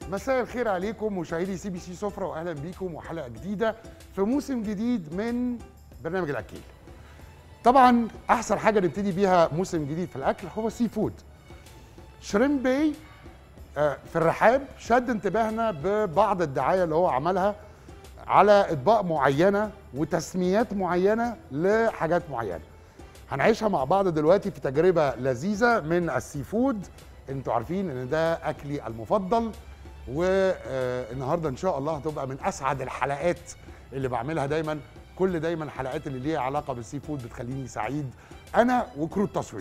مساء الخير عليكم مشاهدي سي بي سي سفرة واهلا بيكم وحلقه جديده في موسم جديد من برنامج الاكيل. طبعا احسن حاجه نبتدي بيها موسم جديد في الاكل هو السي فود. شريم باي آه، في الرحاب شد انتباهنا ببعض الدعايه اللي هو عملها على اطباق معينه وتسميات معينه لحاجات معينه. هنعيشها مع بعض دلوقتي في تجربه لذيذه من السي فود انتوا عارفين ان ده اكلي المفضل والنهارده ان شاء الله هتبقى من اسعد الحلقات اللي بعملها دايما كل دايما حلقات اللي ليها علاقه بالسي فود بتخليني سعيد انا وكرو التصوير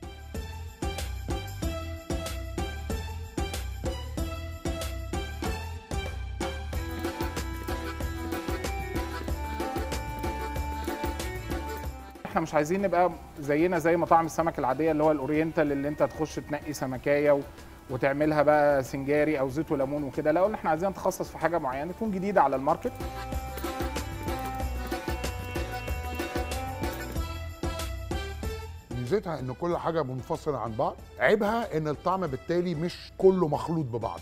احنا مش عايزين نبقى زينا زي مطاعم السمك العاديه اللي هو الاورينتال اللي انت تخش تنقي سمكايه و... وتعملها بقى سنجاري او زيت وليمون وكده لا قلنا احنا عايزين نتخصص في حاجه معينه تكون جديده على الماركت ميزتها ان كل حاجه منفصله عن بعض عيبها ان الطعم بالتالي مش كله مخلوط ببعضه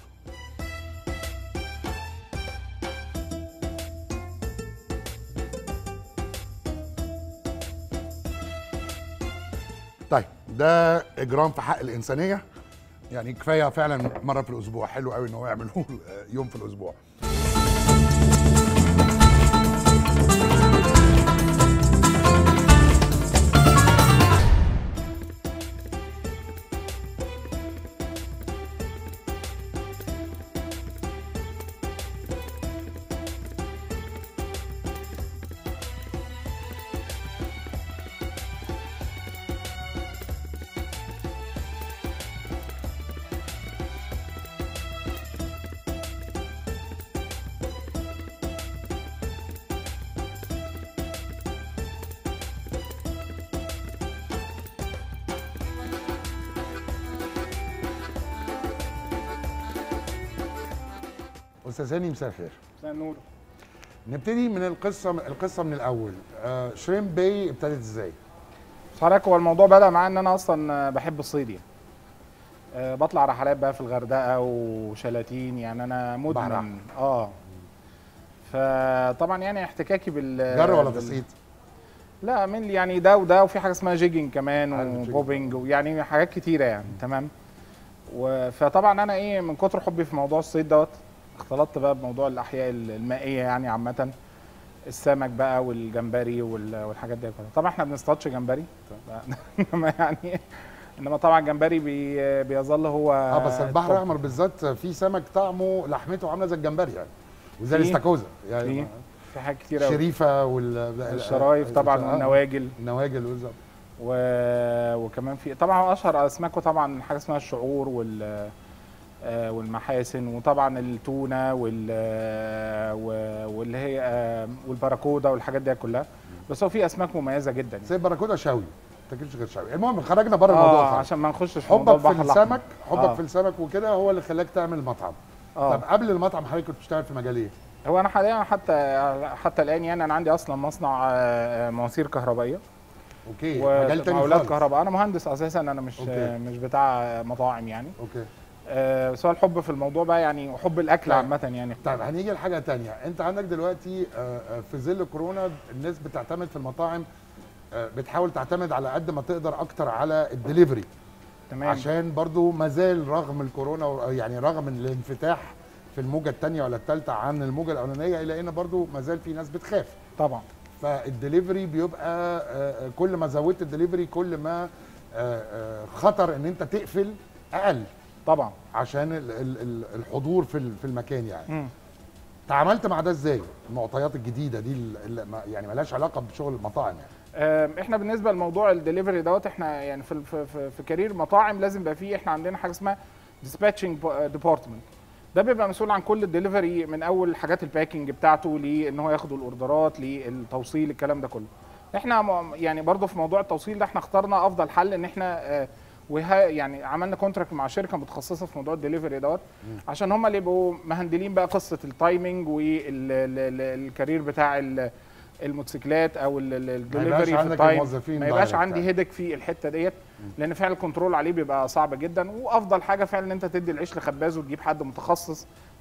طيب ده اجرام في حق الانسانيه يعني كفايه فعلا مره في الاسبوع حلو قوي ان هو يعملوه يوم في الاسبوع استاذ هاني مساء الخير زي النور نبتدي من القصه القصه من الاول آه شريم باي ابتدت ازاي بس حضرتك هو الموضوع بدا معايا ان انا اصلا بحب الصيد يعني أه بطلع رحلات بقى في الغردقه وشلاتين يعني انا بحر مدمن اه فطبعا يعني احتكاكي بال جر ولا بال- تصيد لا من يعني ده وده وفي حاجه اسمها جيجنج كمان عارف الجيجنج. وبوبنج ويعني حاجات كتيره يعني تمام و- فطبعا انا ايه من كتر حبي في موضوع الصيد دوت اختلطت بقى بموضوع الاحياء المائيه يعني عامه السمك بقى والجمبري وال- والحاجات دي كلها طبعا احنا بنصطادش جمبري انما يعني انما طبعا الجمبري بي بيظل هو اه بس البحر توب. الاحمر بالذات في سمك طعمه لحمته عامله زي الجمبري يعني وزي في- الاستاكوزا يعني في في حاجات كتير قوي الشريفه وال الشرايف طبعا آه، والنواجل النواجل بالظبط و... وكمان في طبعا اشهر اسماكه طبعا حاجه اسمها الشعور وال آه، والمحاسن وطبعا التونه وال آه، و- واللي هي آه، والبراكودا والحاجات دي كلها بس هو في اسماك مميزه جدا زي البراكودا شوي ما تاكلش غير شوي المهم خرجنا بره الموضوع اه خالص. عشان ما نخشش في موضوع حبك في البحر الأحمر. السمك حبك آه. في السمك وكده هو اللي خلاك تعمل مطعم اه طب قبل المطعم حضرتك كنت بتشتغل في مجال ايه؟ هو انا حاليا حتى حتى الان يعني انا عندي اصلا مصنع آه، مواسير كهربائيه اوكي مجال تاني ومقاولات خالص كهرباء انا مهندس اساسا انا مش أوكي. مش بتاع مطاعم يعني اوكي آه، بس هو الحب في الموضوع بقى يعني وحب الاكل طيب. عامه يعني طيب هنيجي لحاجه تانية انت عندك دلوقتي آه، آه، في ظل كورونا الناس بتعتمد في المطاعم آه، بتحاول تعتمد على قد ما تقدر اكتر على الدليفري تمام عشان برضو مازال رغم الكورونا و- يعني رغم الانفتاح في الموجه الثانيه ولا الثالثه عن الموجه الاولانيه الا ان برضو مازال في ناس بتخاف طبعا فالدليفري بيبقى آه، آه، كل ما زودت الدليفري كل ما آه، آه، خطر ان انت تقفل اقل طبعا عشان ال- ال- ال- الحضور في ال- في المكان يعني مم. تعاملت مع ده ازاي المعطيات الجديده دي اللي ما- يعني ملهاش علاقه بشغل المطاعم يعني آم، احنا بالنسبه لموضوع الدليفري دوت احنا يعني في في في, في كارير مطاعم لازم يبقى فيه احنا عندنا حاجه اسمها ديسباتشنج ديبارتمنت ده بيبقى مسؤول عن كل الدليفري من اول حاجات الباكينج بتاعته لان هو ياخد الاوردرات للتوصيل الكلام ده كله احنا م- يعني برضو في موضوع التوصيل ده احنا اخترنا افضل حل ان احنا آه، وها يعني عملنا كونتراكت مع شركه متخصصه في موضوع الدليفري دوت عشان هم اللي يبقوا مهندلين بقى قصه التايمنج والكارير بتاع ال- الموتوسيكلات او ال- ال- الدليفري في عندك التايم الموظفين ما يبقاش direct عندي يعني. هيدك في الحته ديت لان فعلا الكنترول عليه بيبقى صعب جدا وافضل حاجه فعلا ان انت تدي العيش لخباز وتجيب حد متخصص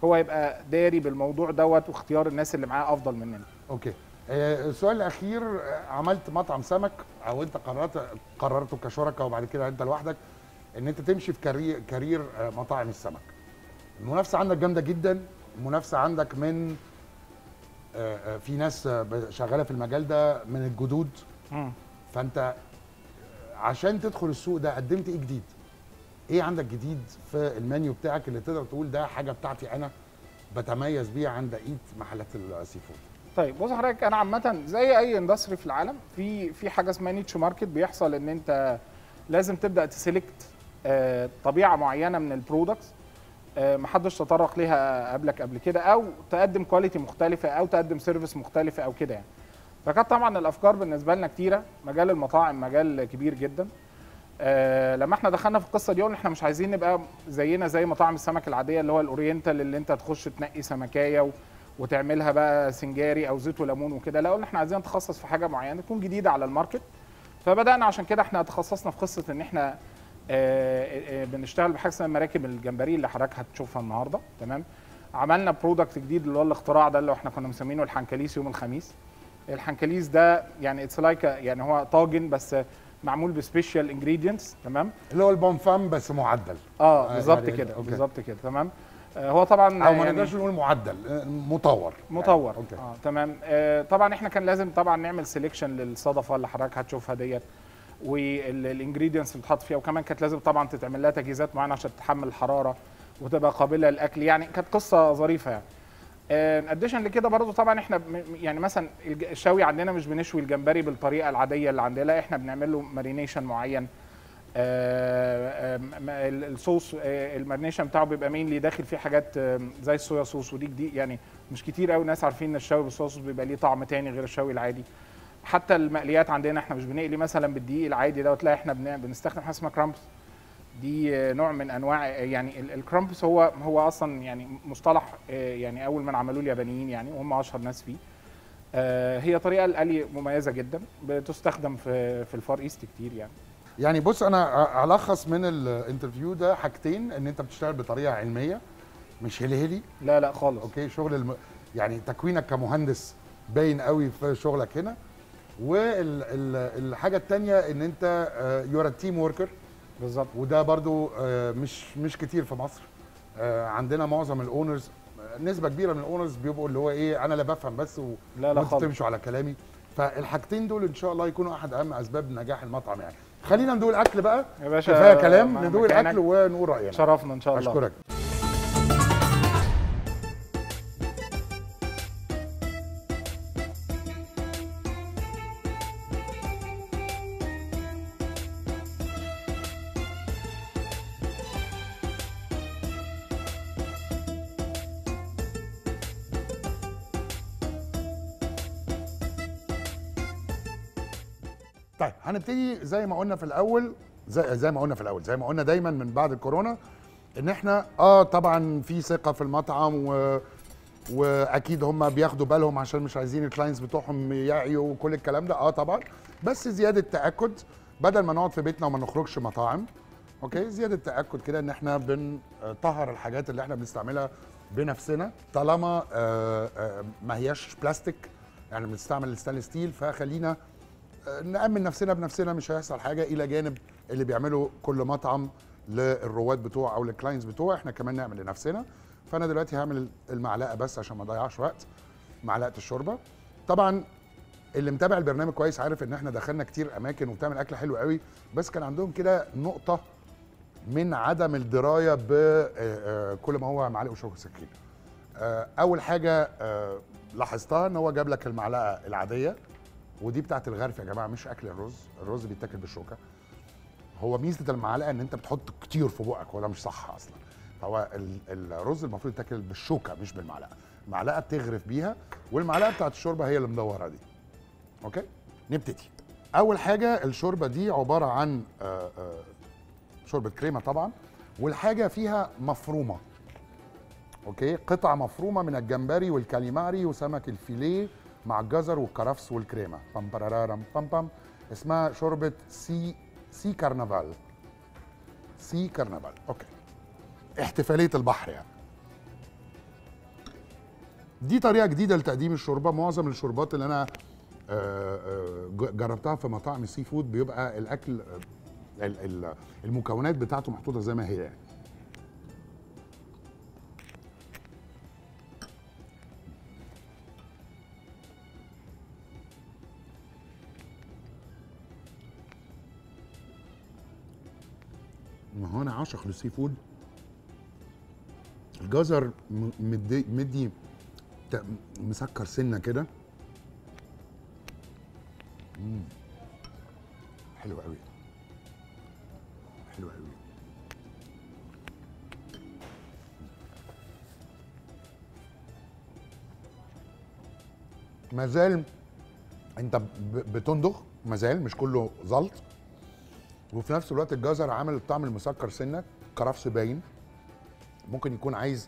هو يبقى داري بالموضوع دوت واختيار الناس اللي معاه افضل مننا اوكي آه، السؤال الاخير آه، عملت مطعم سمك او انت قررت قررته كشركاء وبعد كده انت لوحدك ان انت تمشي في كارير كارير آه، مطاعم السمك المنافسه عندك جامده جدا المنافسه عندك من آه، آه، في ناس آه، ب- شغاله في المجال ده من الجدود فانت عشان تدخل السوق ده قدمت ايه جديد ايه عندك جديد في المنيو بتاعك اللي تقدر تقول ده حاجه بتاعتي انا بتميز بيها عن بقيه محلات السي فود طيب بص حضرتك انا عامه زي اي اندستري في العالم في في حاجه اسمها نيتش ماركت بيحصل ان انت لازم تبدا تسلكت آه، طبيعه معينه من البرودكتس آه، محدش تطرق ليها قبلك قبل كده او تقدم كواليتي مختلفه او تقدم سيرفيس مختلفه او كده يعني فكانت طبعا الافكار بالنسبه لنا كتيره مجال المطاعم مجال كبير جدا آه لما احنا دخلنا في القصه دي قلنا احنا مش عايزين نبقى زينا زي مطاعم السمك العاديه اللي هو الاورينتال اللي انت تخش تنقي سمكايه و... وتعملها بقى سنجاري او زيت وليمون وكده لا قلنا احنا عايزين نتخصص في حاجه معينه تكون جديده على الماركت فبدانا عشان كده احنا تخصصنا في قصه ان احنا آه، آه، بنشتغل بحاجه اسمها مراكب الجمبري اللي حضرتك هتشوفها النهارده تمام عملنا برودكت جديد اللي هو الاختراع ده اللي احنا كنا مسمينه الحنكليس يوم الخميس الحنكليس ده يعني اتس لايك يعني هو طاجن بس معمول بسبيشال انجريدينتس تمام اللي هو البونفام بس معدل اه آه، بالظبط يعني- كده أوكي. بالظبط كده تمام آه هو طبعا او ما يعني نقدرش نقول معدل آه، مطور مطور يعني. اوكي اه تمام آه طبعا احنا كان لازم طبعا نعمل سيلكشن للصدفه اللي حضرتك هتشوفها ديت والانجريدينتس اللي بتحط فيها وكمان كانت لازم طبعا تتعمل لها تجهيزات معينه عشان تتحمل الحراره وتبقى قابله للاكل يعني كانت قصه ظريفه يعني اديشن لكده برضو طبعا احنا م- يعني مثلا الج- الشوي عندنا مش بنشوي الجمبري بالطريقه العاديه اللي عندنا لا احنا بنعمل له مارينيشن معين آه، آم، م- ال- الصوص آه، المارينيشن بتاعه بيبقى مينلي داخل فيه حاجات آم، زي الصويا صوص ودي جديد يعني مش كتير قوي ناس عارفين ان الشوي بالصويا صوص بيبقى ليه طعم تاني غير الشوي العادي حتى المقليات عندنا احنا مش بنقلي مثلا بالدقيق العادي دوت لا احنا بن- بنستخدم حاجه اسمها كرامبس دي آه، نوع من انواع آه، يعني ال- الكرامبس هو هو اصلا يعني مصطلح آه، يعني اول من عملوه اليابانيين يعني وهم اشهر ناس فيه آه، هي طريقه القلي مميزه جدا بتستخدم في في الفار ايست كتير يعني يعني بص انا أ- الخص من الانترفيو ده حاجتين ان انت بتشتغل بطريقه علميه مش هلهلي لا لا خالص اوكي شغل الم... يعني تكوينك كمهندس باين قوي في شغلك هنا والحاجه الثانيه ان انت يور تيم وركر بالظبط وده برضو آه، مش مش كتير في مصر آه، عندنا معظم الاونرز نسبه كبيره من الاونرز بيبقوا اللي هو ايه انا لا بفهم بس و... لا لا وانتوا خالص تمشوا على كلامي فالحاجتين دول ان شاء الله يكونوا احد اهم اسباب نجاح المطعم يعني خلينا ندوق الاكل بقى يا باشا كفايه كلام مع ندوق مكانك. الاكل ونقول راينا شرفنا ان شاء الله اشكرك طيب هنبتدي زي ما قلنا في الاول زي, زي ما قلنا في الاول زي ما قلنا دايما من بعد الكورونا ان احنا اه طبعا في ثقه في المطعم و واكيد هم بياخدوا بالهم عشان مش عايزين الكلاينتس بتوعهم يعيوا وكل الكلام ده اه طبعا بس زياده تاكد بدل ما نقعد في بيتنا وما نخرجش مطاعم اوكي زياده تاكد كده ان احنا بنطهر الحاجات اللي احنا بنستعملها بنفسنا طالما آه آه ما هياش بلاستيك يعني بنستعمل الستانلس ستيل فخلينا نأمن نفسنا بنفسنا مش هيحصل حاجة إلى جانب اللي بيعمله كل مطعم للرواد بتوعه أو للكلاينتس بتوعه إحنا كمان نعمل لنفسنا فأنا دلوقتي هعمل المعلقة بس عشان ما أضيعش وقت معلقة الشوربة طبعا اللي متابع البرنامج كويس عارف ان احنا دخلنا كتير اماكن وبتعمل اكل حلو قوي بس كان عندهم كده نقطه من عدم الدرايه بكل ما هو معلقه وشوكه سكين آه، اول حاجه آه، لاحظتها ان هو جاب لك المعلقه العاديه ودي بتاعت الغرف يا جماعه مش اكل الرز الرز بيتاكل بالشوكه هو ميزه المعلقه ان انت بتحط كتير في بقك وده مش صح اصلا هو ال- الرز المفروض يتاكل بالشوكه مش بالمعلقه المعلقه بتغرف بيها والمعلقه بتاعت الشوربه هي اللي مدوره دي اوكي نبتدي اول حاجه الشوربه دي عباره عن آه، آه، شوربه كريمه طبعا والحاجه فيها مفرومه اوكي قطع مفرومه من الجمبري والكاليماري وسمك الفيليه مع الجزر والكرفس والكريمه بام برارام بام بام اسمها شوربه سي سي كرنفال سي كرنفال اوكي احتفاليه البحر يعني دي طريقه جديده لتقديم الشوربه معظم الشوربات اللي انا آه، آه، ج- جربتها في مطاعم السي فود بيبقى الاكل آه، ال- ال- المكونات بتاعته محطوطه زي ما هي يعني ما هو انا عاشق للسي فود الجزر م- مدي مدي ت- مسكر سنه كده مم. حلو قوي حلو قوي ما زال انت ب- بتندخ ما زال مش كله زلط وفي نفس الوقت الجزر عامل الطعم المسكر سنه كرفس باين ممكن يكون عايز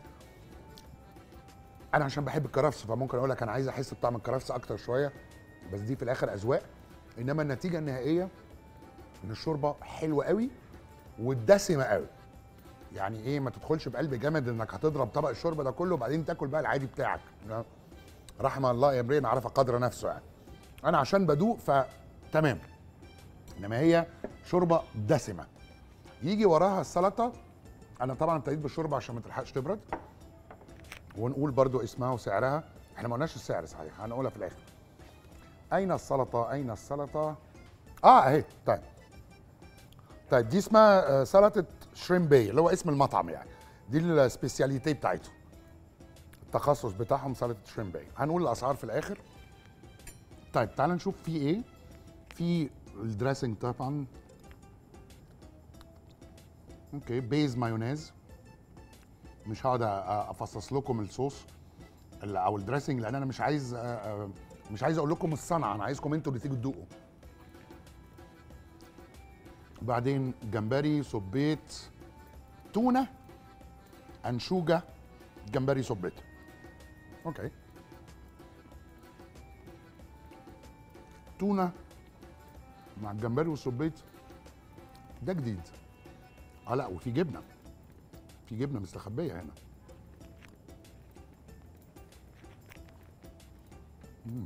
انا عشان بحب الكرفس فممكن اقول لك انا عايز احس بطعم الكرفس اكتر شويه بس دي في الاخر اذواق انما النتيجه النهائيه ان الشوربه حلوه قوي ودسمه قوي يعني ايه ما تدخلش بقلب جامد انك هتضرب طبق الشوربه ده كله وبعدين تاكل بقى العادي بتاعك رحم الله امرئ عرف قدر نفسه يعني انا عشان بدوق فتمام انما هي شوربه دسمه يجي وراها السلطه انا طبعا ابتديت بالشوربه عشان ما تلحقش تبرد ونقول برضو اسمها وسعرها احنا ما قلناش السعر صحيح هنقولها في الاخر اين السلطه اين السلطه اه اهي طيب طيب دي اسمها آه، سلطه شريمبي اللي هو اسم المطعم يعني دي السبيسياليتي بتاعته التخصص بتاعهم سلطه شريمبي هنقول الاسعار في الاخر طيب تعال نشوف في ايه في الدريسنج طبعا اوكي بيز مايونيز مش هقعد أ- افصص لكم الصوص ال- او الدريسنج لان انا مش عايز أ- أ- مش عايز اقول لكم الصنعه انا عايزكم انتوا اللي تيجوا تدوقوا بعدين جمبري صبيت تونه انشوجه جمبري صبيت اوكي تونه مع الجمبري والصبيت ده جديد اه لا وفي جبنه في جبنه مستخبيه هنا مم.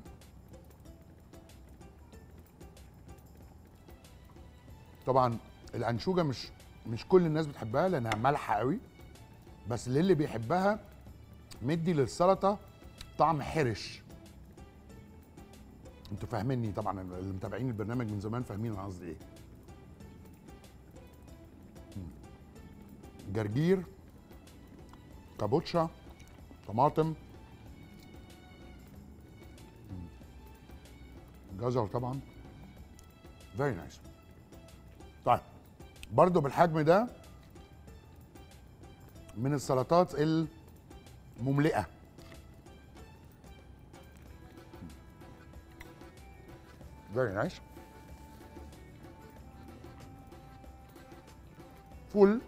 طبعا الانشوجه مش مش كل الناس بتحبها لانها مالحه قوي بس للي بيحبها مدي للسلطه طعم حرش انتوا فاهميني طبعا اللي متابعين البرنامج من زمان فاهمين انا قصدي ايه مم. جرجير كابوتشا طماطم مم. جزر طبعا فيري نايس طيب برضو بالحجم ده من السلطات المملئه فيري نايس فول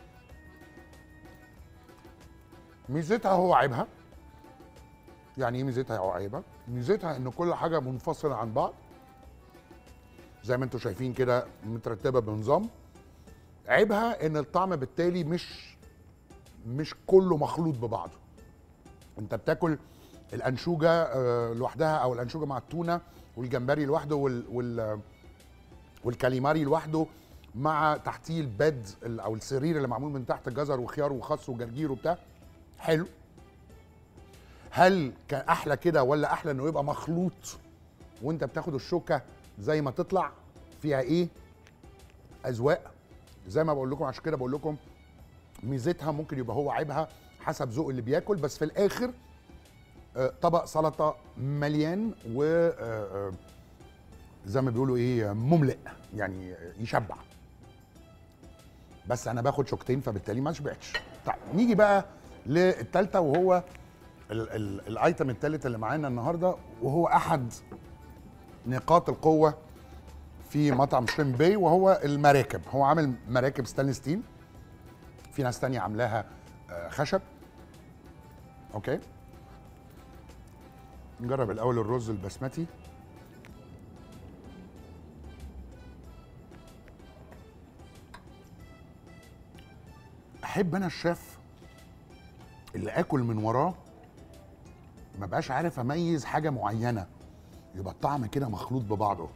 ميزتها هو عيبها يعني ايه ميزتها هو عيبها ميزتها ان كل حاجه منفصله عن بعض زي ما انتم شايفين كده مترتبه بنظام عيبها ان الطعم بالتالي مش مش كله مخلوط ببعضه انت بتاكل الانشوجه آه، لوحدها او الانشوجه مع التونه والجمبري لوحده وال, وال والكاليماري لوحده مع تحتيه البيد ال- او السرير اللي معمول من تحت جزر وخيار وخس وجرجير وبتاع حلو هل كان احلى كده ولا احلى انه يبقى مخلوط وانت بتاخد الشوكه زي ما تطلع فيها ايه اذواق زي ما بقول لكم عشان كده بقول لكم ميزتها ممكن يبقى هو عيبها حسب ذوق اللي بياكل بس في الاخر آه، طبق سلطه مليان و آه، آه، زي ما بيقولوا ايه مملئ يعني يشبع بس انا باخد شوكتين فبالتالي ما شبعتش طيب نيجي بقى للتالتة وهو ال- ال- الايتم التالت اللي معانا النهارده وهو احد نقاط القوه في مطعم شريم باي وهو المراكب هو عامل مراكب ستانلس ستيل في ناس تانية عاملاها آه، خشب اوكي نجرب الاول الرز البسمتي احب انا الشيف اللي اكل من وراه ما بقاش عارف اميز حاجه معينه يبقى الطعم كده مخلوط ببعضه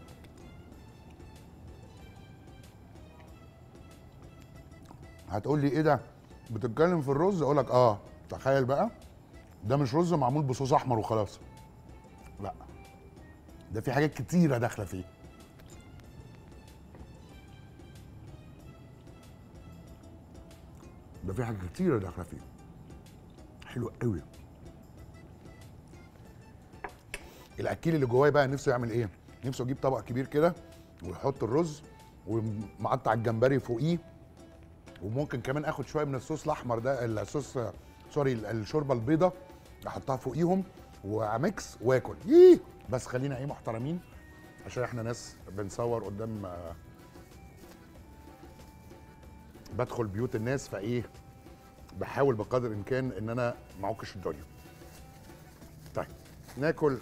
هتقول لي ايه ده بتتكلم في الرز اقول لك اه تخيل بقى ده مش رز معمول بصوص احمر وخلاص لا ده في حاجات كتيره داخله فيه ده في حاجات كتيره داخله فيه حلو قوي الاكيل اللي جوايا بقى نفسه يعمل ايه نفسه يجيب طبق كبير كده ويحط الرز ومقطع الجمبري فوقيه وممكن كمان اخد شويه من الصوص الاحمر ده الصوص سوري الشوربه البيضه احطها فوقيهم واميكس واكل ييه بس خلينا ايه محترمين عشان احنا ناس بنصور قدام آه، بدخل بيوت الناس فايه بحاول بقدر الامكان ان انا ما اعكش الدنيا طيب ناكل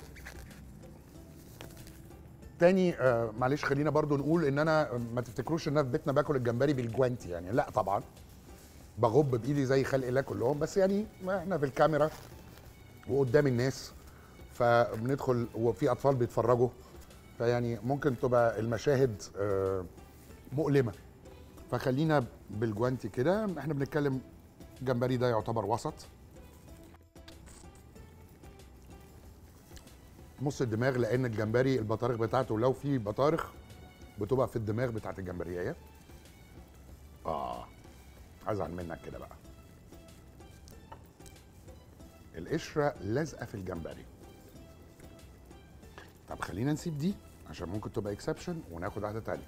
تاني آه معلش خلينا برضو نقول ان انا ما تفتكروش ان انا في بيتنا باكل الجمبري بالجوانتي يعني لا طبعا بغب بايدي زي خلق الله كلهم بس يعني ما احنا في الكاميرا وقدام الناس فبندخل وفي اطفال بيتفرجوا فيعني ممكن تبقى المشاهد آه مؤلمه فخلينا بالجوانتي كده احنا بنتكلم جمبري ده يعتبر وسط نص الدماغ لان الجمبري البطارخ بتاعته لو في بطارخ بتبقى في الدماغ بتاعت الجمبريه اه ازعل منك كده بقى القشره لازقه في الجمبري طب خلينا نسيب دي عشان ممكن تبقى اكسبشن وناخد واحده تانية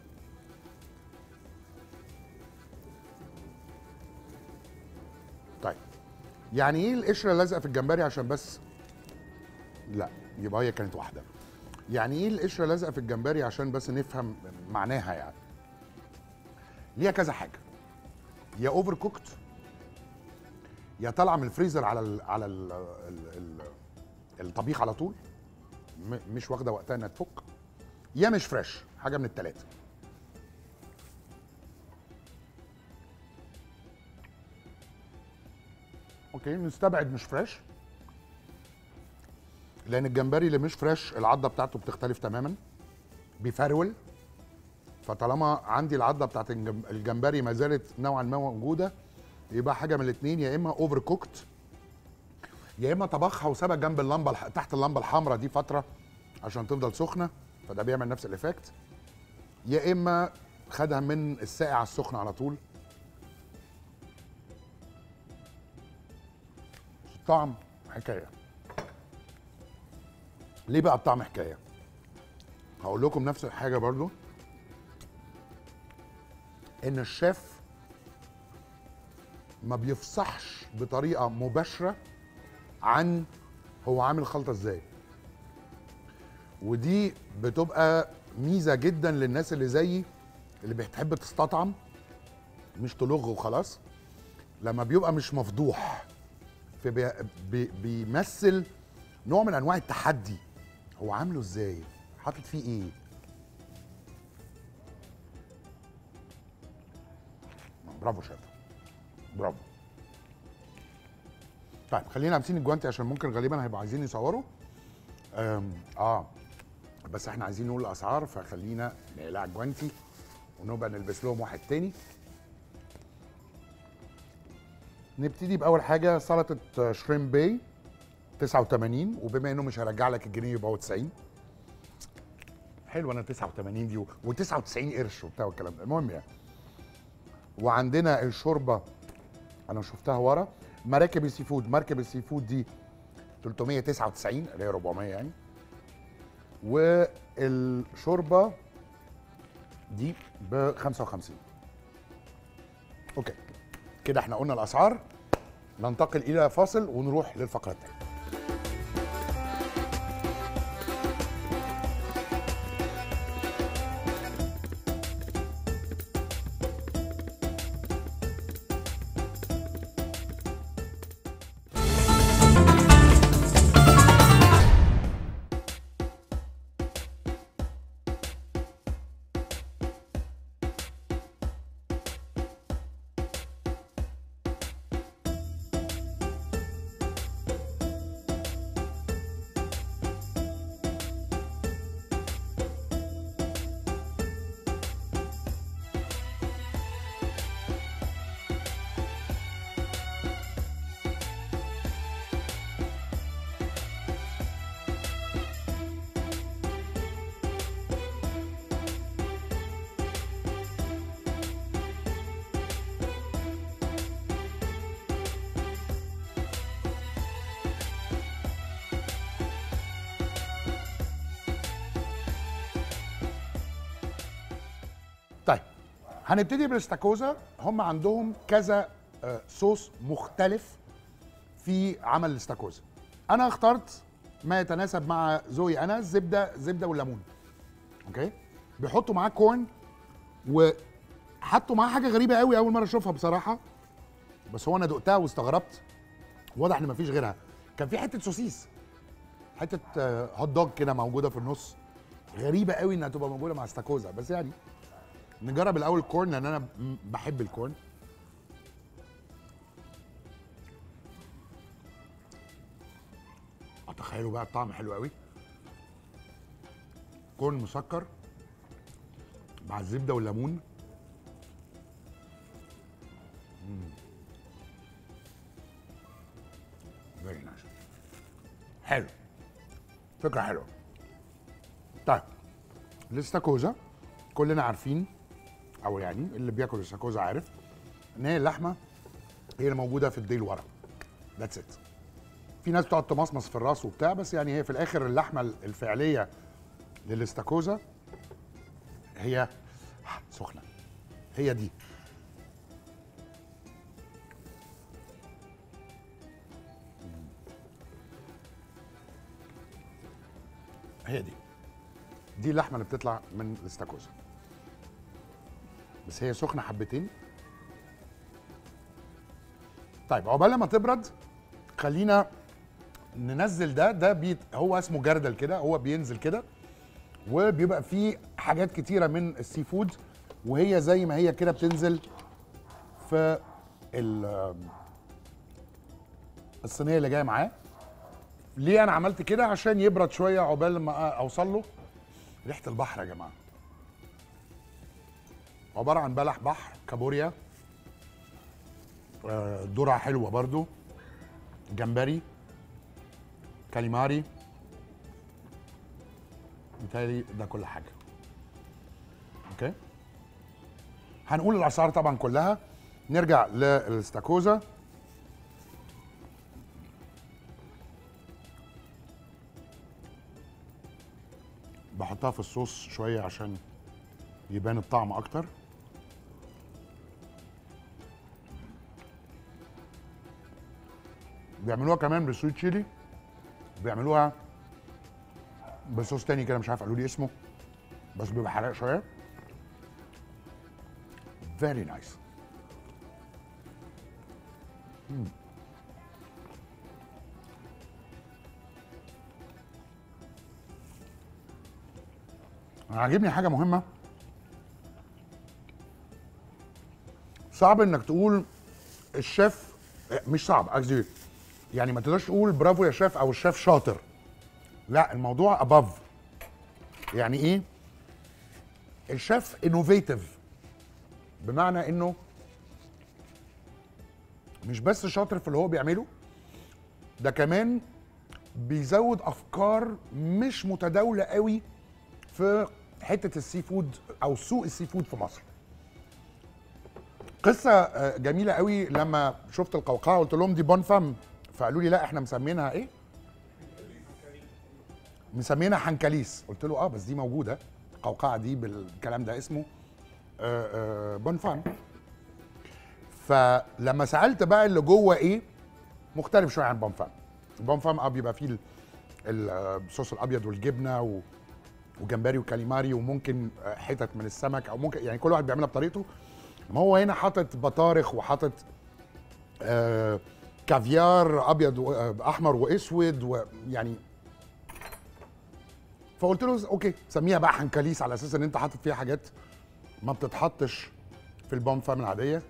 طيب يعني ايه القشره لازقه في الجمبري عشان بس لا يبقى هي كانت واحده يعني ايه القشره لازقه في الجمبري عشان بس نفهم معناها يعني ليها كذا حاجه يا اوفر كوكت يا طالعه من الفريزر على ال على ال ال ال الطبيخ على طول م- مش واخده وقتها انها تفك يا مش فريش حاجه من الثلاثه اوكي نستبعد مش فريش لان الجمبري اللي مش فريش العضه بتاعته بتختلف تماما بيفرول فطالما عندي العضه بتاعت الجم- الجمبري ما زالت نوعا ما موجوده يبقى حاجه من الاثنين يا اما اوفر كوكت يا اما طبخها وسابها جنب اللمبه الح- تحت اللمبه الحمراء دي فتره عشان تفضل سخنه فده بيعمل نفس الايفكت يا اما خدها من الساقع على السخن على طول الطعم حكايه ليه بقى الطعم حكايه هقول لكم نفس الحاجه برضو ان الشيف ما بيفصحش بطريقه مباشره عن هو عامل خلطه ازاي ودي بتبقى ميزه جدا للناس اللي زيي اللي بتحب تستطعم مش تلغ وخلاص لما بيبقى مش مفضوح فبي بي بيمثل نوع من انواع التحدي هو عامله ازاي حاطط فيه ايه برافو شيف برافو طيب خلينا لابسين الجوانتي عشان ممكن غالبا هيبقوا عايزين يصوروا أم اه بس احنا عايزين نقول الاسعار فخلينا نقلع الجوانتي ونبقى نلبس لهم واحد تاني نبتدي باول حاجه سلطه شريم باي 89 وبما انه مش هرجع لك الجنيه يبقى هو 90 حلو انا 89 دي و99 قرش وبتاع والكلام ده المهم يعني وعندنا الشوربه انا شفتها ورا مراكب السي فود مركب السي فود دي 399 اللي هي 400 يعني والشوربه دي ب 55 اوكي كده احنا قلنا الاسعار ننتقل الى فاصل ونروح للفقره الثانيه طيب هنبتدي بالاستاكوزا هم عندهم كذا آه، صوص مختلف في عمل الاستاكوزا انا اخترت ما يتناسب مع ذوقي انا الزبده زبده والليمون اوكي بيحطوا معاه كورن وحطوا معاه حاجه غريبه قوي اول مره اشوفها بصراحه بس هو انا دقتها واستغربت واضح ان مفيش غيرها كان في حته سوسيس حته آه، هوت دوج كده موجوده في النص غريبه قوي انها تبقى موجوده مع استاكوزا بس يعني نجرب الاول الكورن لان انا م- بحب الكورن تخيلوا بقى الطعم حلو قوي كورن مسكر مع الزبده والليمون فيري نايس حلو فكره حلوه طيب الاستاكوزا كلنا عارفين او يعني اللي بياكل الاستاكوزا عارف ان هي اللحمه هي اللي موجوده في الديل ورا ذاتس ات في ناس بتقعد تمصمص في الراس وبتاع بس يعني هي في الاخر اللحمه الفعليه للاستاكوزا هي سخنه هي دي هي دي دي اللحمه اللي بتطلع من الاستاكوزا بس هي سخنه حبتين طيب عقبال ما تبرد خلينا ننزل ده ده بيت هو اسمه جردل كده هو بينزل كده وبيبقى فيه حاجات كتيره من السي فود وهي زي ما هي كده بتنزل في ال- الصينيه اللي جايه معاه ليه انا عملت كده عشان يبرد شويه عقبال ما اوصل له ريحه البحر يا جماعه عباره عن بلح بحر كابوريا آه، ذره حلوه برضو جمبري كاليماري بالتالي ده كل حاجه اوكي هنقول الاسعار طبعا كلها نرجع للاستاكوزا بحطها في الصوص شويه عشان يبان الطعم اكتر بيعملوها كمان بالسويت تشيلي بيعملوها بصوص تاني كده مش عارف قالوا لي اسمه بس بيبقى حراق شويه فيري نايس انا عاجبني حاجه مهمه صعب انك تقول الشيف مش صعب قصدي يعني ما تقدرش تقول برافو يا شيف او الشيف شاطر لا الموضوع اباف يعني ايه الشيف انوفيتيف بمعنى انه مش بس شاطر في اللي هو بيعمله ده كمان بيزود افكار مش متداوله قوي في حته السي فود او سوق السي فود في مصر قصه آه، جميله قوي لما شفت القوقعه قلت لهم دي بون فام فقالوا لي لا احنا مسمينها ايه مسمينها حنكليس قلت له اه بس دي موجوده القوقعه دي بالكلام ده اسمه آه، آه، بون فام فلما سالت بقى اللي جوه ايه مختلف شويه عن بون فام البون فام اه بيبقى فيه ال- ال- الصوص الابيض والجبنه و وجمبري وكاليماري وممكن آه، حتت من السمك او ممكن يعني كل واحد بيعملها بطريقته ما هو هنا حاطط بطارخ وحاطط آه كافيار ابيض و- آه، احمر واسود ويعني فقلت له اوكي سميها بقى حنكليس على اساس ان انت حاطط فيها حاجات ما بتتحطش في البوم فام العاديه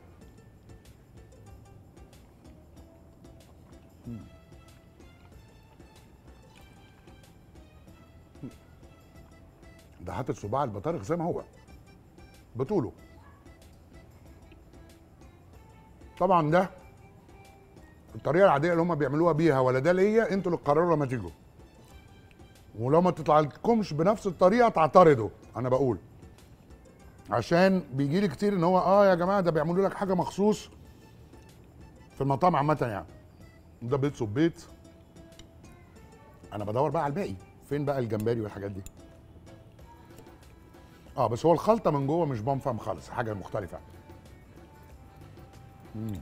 ده حاطط صباع البطارخ زي ما هو بطوله طبعا ده الطريقه العاديه اللي هم بيعملوها بيها ولا ده ليا انتوا اللي تقرروا لما تيجوا ولو ما تطلع لكمش بنفس الطريقه تعترضوا انا بقول عشان بيجي لي كتير ان هو اه يا جماعه ده بيعملوا لك حاجه مخصوص في المطاعم عامه يعني ده بيت صب بيت انا بدور بقى على الباقي فين بقى الجمبري والحاجات دي اه بس هو الخلطه من جوه مش بامفم خالص حاجه مختلفه مم.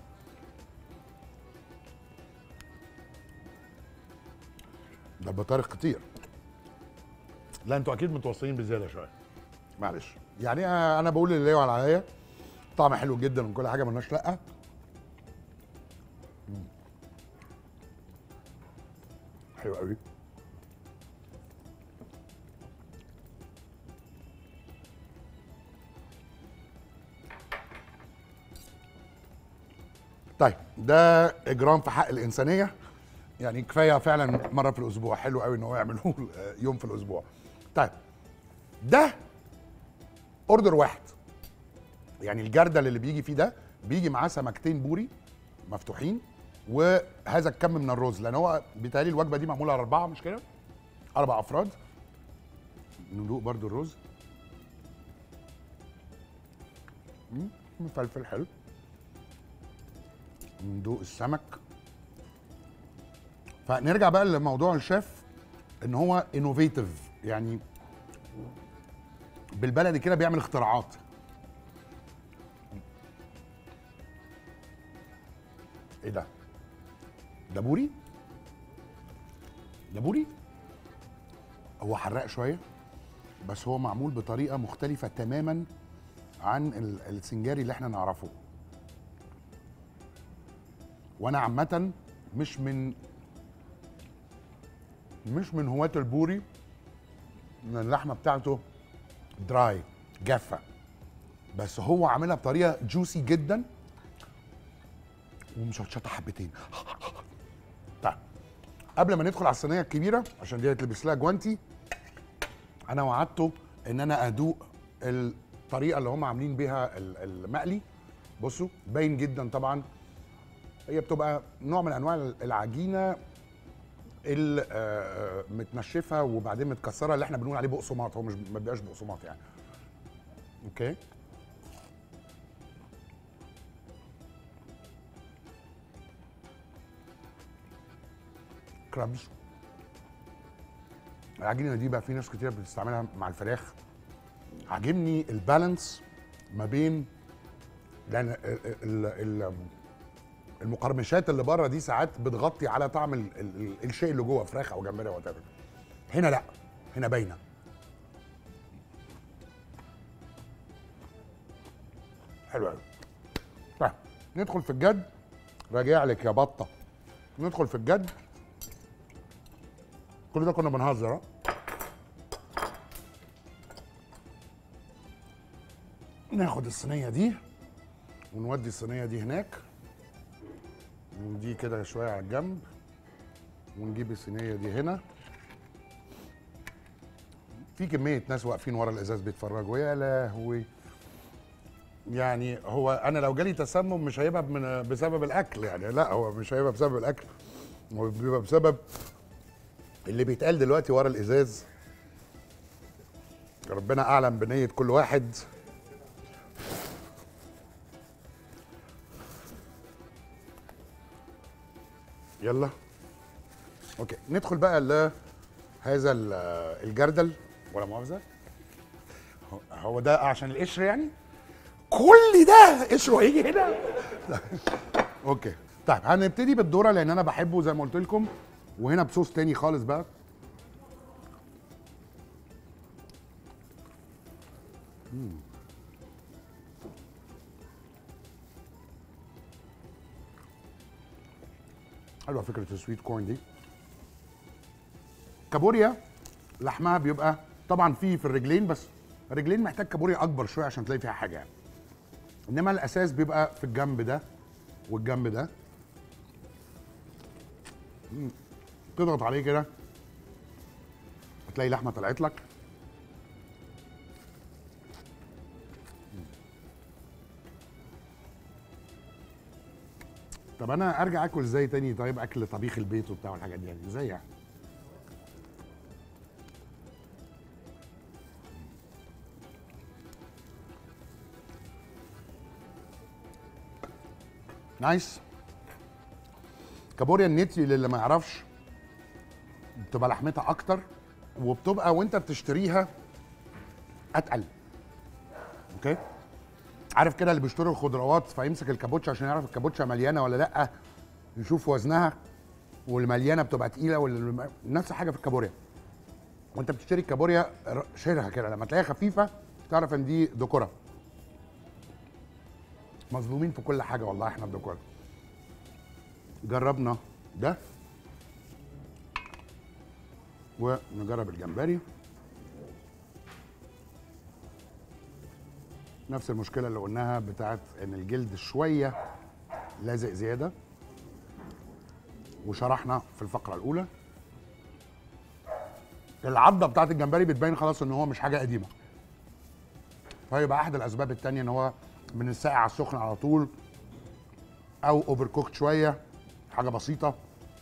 ده البطارخ كتير لا انتوا اكيد متوصلين بزياده شويه معلش يعني انا بقول اللي يقع عليا طعم حلو جدا من كل حاجه ملناش لا مم. حلو قوي طيب ده اجرام في حق الانسانيه يعني كفايه فعلا مره في الاسبوع حلو قوي ان هو يعملوه يوم في الاسبوع طيب ده اوردر واحد يعني الجردل اللي بيجي فيه ده بيجي معاه سمكتين بوري مفتوحين وهذا الكم من الرز لان هو بيتهيألي الوجبه دي معموله على اربعه مش كده؟ اربع افراد ندوق برضو الرز مم، مفلفل حلو ندوق السمك فنرجع بقى لموضوع الشيف ان هو انوفيتيف يعني بالبلدي كده بيعمل اختراعات ايه ده ده بوري ده بوري هو حراق شويه بس هو معمول بطريقه مختلفه تماما عن ال- السنجاري اللي احنا نعرفه وانا عامه مش من مش من هواة البوري ان اللحمه بتاعته دراي جافه بس هو عاملها بطريقه جوسي جدا ومشطشطه حبتين طيب قبل ما ندخل على الصينيه الكبيره عشان دي هتلبس لها جوانتي انا وعدته ان انا ادوق الطريقه اللي هم عاملين بيها ال- المقلي بصوا باين جدا طبعا هي بتبقى نوع من انواع العجينه المتنشفه وبعدين متكسره اللي احنا بنقول عليه بقسماط هو مش ما بيبقاش بقسماط يعني اوكي كرابز العجينه دي بقى في ناس كتير بتستعملها مع الفراخ عاجبني البالانس ما بين لان ال- ال- ال- المقرمشات اللي بره دي ساعات بتغطي على طعم ال ال الشيء اللي جوه فراخ او جمبري او هنا لا هنا باينه حلو قوي طيب ندخل في الجد راجع لك يا بطه ندخل في الجد كل ده كنا بنهزر ها؟ ناخد الصينيه دي ونودي الصينيه دي هناك ودي كده شويه على الجنب ونجيب الصينيه دي هنا في كميه ناس واقفين ورا الازاز بيتفرجوا يا لهوي يعني هو انا لو جالي تسمم مش هيبقى من بسبب الاكل يعني لا هو مش هيبقى بسبب الاكل هو بيبقى بسبب اللي بيتقال دلوقتي ورا الازاز ربنا اعلم بنيه كل واحد يلا اوكي ندخل بقى لهذا ال- الجردل ولا مؤاخذه هو- هو ده عشان القشر يعني كل ده قشره هيجي هنا اوكي طيب هنبتدي بالذره لان انا بحبه زي ما قلت لكم وهنا بصوص تاني خالص بقى مم. حلوه فكره السويت كورن دي كابوريا لحمها بيبقى طبعا فيه في الرجلين بس الرجلين محتاج كابوريا اكبر شويه عشان تلاقي فيها حاجه يعني انما الاساس بيبقى في الجنب ده والجنب ده مم. تضغط عليه كده هتلاقي لحمه طلعت لك طب انا ارجع اكل ازاي تاني طيب اكل طبيخ البيت وبتاع والحاجات دي يعني ازاي يعني نايس كابوريا النتي اللي ما يعرفش بتبقى لحمتها اكتر وبتبقى وانت بتشتريها اتقل اوكي عارف كده اللي بيشتري الخضروات فيمسك الكابوتشا عشان يعرف الكابوتشا مليانه ولا لا يشوف وزنها والمليانه بتبقى تقيله ولا نفس الحاجه في الكابوريا وانت بتشتري الكابوريا ر- شيلها كده لما تلاقيها خفيفه تعرف ان دي دكوره مظلومين في كل حاجه والله احنا الدكوره جربنا ده ونجرب الجمبري نفس المشكله اللي قلناها بتاعت ان الجلد شويه لازق زياده وشرحنا في الفقره الاولى العضه بتاعت الجمبري بتبين خلاص ان هو مش حاجه قديمه فيبقى احد الاسباب التانية ان هو من الساقع على السخن على طول او اوفر كوكت شويه حاجه بسيطه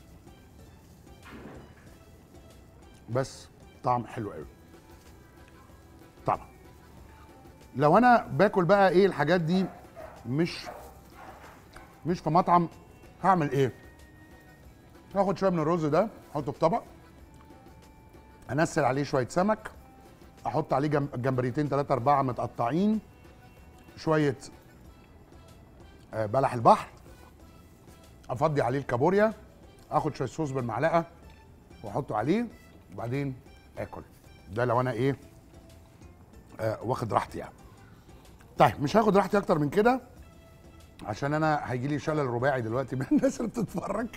بس طعم حلو قوي طبعا لو انا باكل بقى ايه الحاجات دي مش مش في مطعم هعمل ايه هاخد شويه من الرز ده احطه في طبق انزل عليه شويه سمك احط عليه جم- جمبريتين ثلاثة أربعة متقطعين شوية آه، بلح البحر افضي عليه الكابوريا اخد شويه صوص بالمعلقه واحطه عليه وبعدين اكل ده لو انا ايه آه واخد راحتي يعني طيب مش هاخد راحتي اكتر من كده عشان انا هيجي لي شلل رباعي دلوقتي من الناس اللي بتتفرج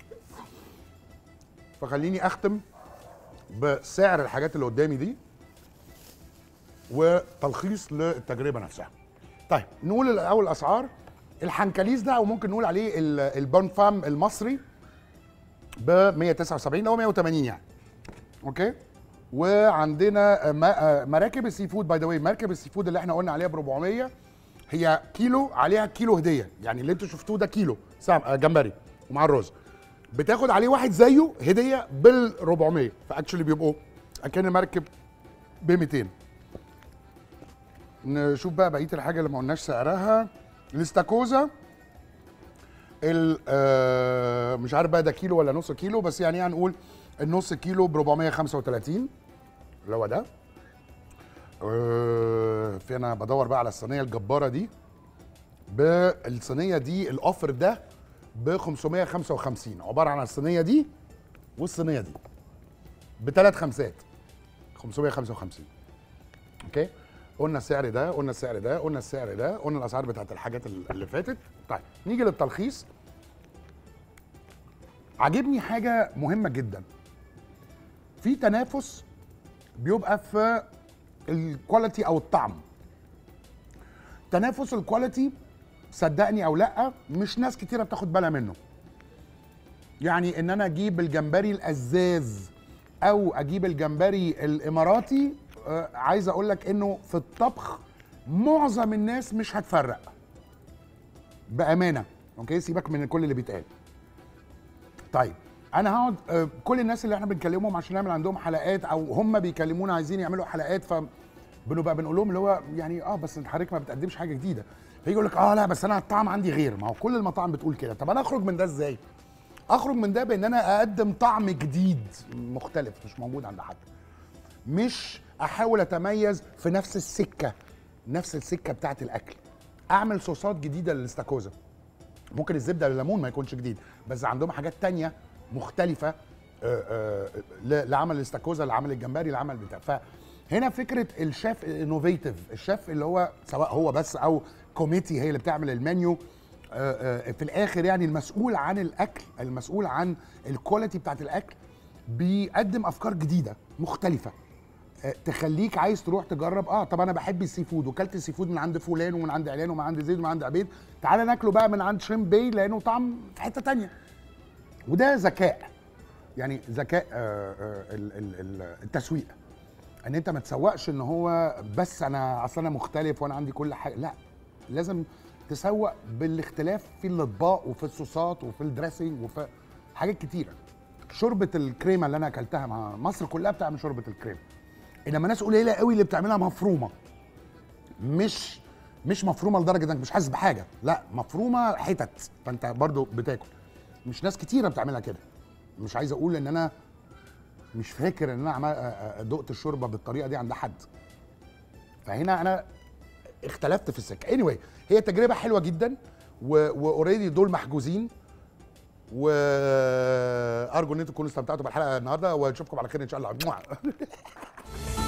فخليني اختم بسعر الحاجات اللي قدامي دي وتلخيص للتجربه نفسها طيب نقول الاول الاسعار الحنكليز ده او ممكن نقول عليه ال- البون فام المصري ب 179 او 180 يعني اوكي وعندنا ما- مراكب السي فود باي ذا واي مركب السي فود اللي احنا قلنا عليها ب 400 هي كيلو عليها كيلو هديه يعني اللي انتوا شفتوه ده كيلو سام آه، جمبري ومع الرز بتاخد عليه واحد زيه هديه بال 400 فاكشلي بيبقوا كان مركب ب 200 نشوف بقى بقيه الحاجه اللي ما قلناش سعرها الاستاكوزا ال آه، مش عارف بقى ده كيلو ولا نص كيلو بس يعني هنقول النص كيلو ب 435 اللي هو ده آه، في انا بدور بقى على الصينيه الجباره دي بالصينيه دي الاوفر ده ب 555 عباره عن الصينيه دي والصينيه دي بثلاث خمسات 555 اوكي قلنا السعر ده قلنا السعر ده قلنا السعر ده قلنا الاسعار بتاعت الحاجات اللي فاتت طيب نيجي للتلخيص عاجبني حاجه مهمه جدا في تنافس بيبقى في الكواليتي او الطعم تنافس الكواليتي صدقني او لا مش ناس كتيره بتاخد بالها منه يعني ان انا اجيب الجمبري الازاز او اجيب الجمبري الاماراتي آه، عايز اقول لك انه في الطبخ معظم الناس مش هتفرق بامانه اوكي سيبك من كل اللي بيتقال طيب انا هقعد آه، كل الناس اللي احنا بنكلمهم عشان نعمل عندهم حلقات او هم بيكلمونا عايزين يعملوا حلقات ف بنبقى بنقول لهم اللي هو يعني اه بس انت حضرتك ما بتقدمش حاجه جديده فيجي يقول لك اه لا بس انا الطعم عندي غير ما هو كل المطاعم بتقول كده طب انا اخرج من ده ازاي اخرج من ده بان انا اقدم طعم جديد مختلف مش موجود عند حد مش احاول اتميز في نفس السكه نفس السكه بتاعت الاكل اعمل صوصات جديده للاستاكوزا ممكن الزبده الليمون ما يكونش جديد بس عندهم حاجات تانية مختلفه آه، آه، ل- لعمل الاستاكوزا لعمل الجمبري لعمل بتاع فهنا فكره الشيف انوفيتيف الشيف اللي هو سواء هو بس او كوميتي هي اللي بتعمل المنيو آه، آه، في الاخر يعني المسؤول عن الاكل المسؤول عن الكواليتي بتاعت الاكل بيقدم افكار جديده مختلفه آه، تخليك عايز تروح تجرب اه طب انا بحب السي فود وكلت السي فود من عند فلان ومن عند علان ومن عند زيد ومن عند عبيد تعالى ناكله بقى من عند شريم باي لانه طعم في حته تانية وده ذكاء يعني ذكاء آه، آه، ال- ال- ال- التسويق ان انت ما تسوقش ان هو بس انا اصل انا مختلف وانا عندي كل حاجه لا لازم تسوق بالاختلاف في الاطباق وفي الصوصات وفي الدريسنج وفي حاجات كتيره شوربه الكريمه اللي انا اكلتها مع مصر كلها بتعمل شوربه الكريمه انما ناس قليله قوي اللي بتعملها مفرومه مش مش مفرومه لدرجه انك مش حاسس بحاجه لا مفرومه حتت فانت برضو بتاكل مش ناس كتيره بتعملها كده مش عايز اقول ان انا مش فاكر ان انا عمل- آه، آه، دقت الشوربه بالطريقه دي عند حد فهنا انا اختلفت في السكه anyway هي تجربه حلوه جدا واوريدي دول محجوزين وارجو ان انتم تكونوا استمتعتوا بالحلقه النهارده ونشوفكم على خير ان شاء الله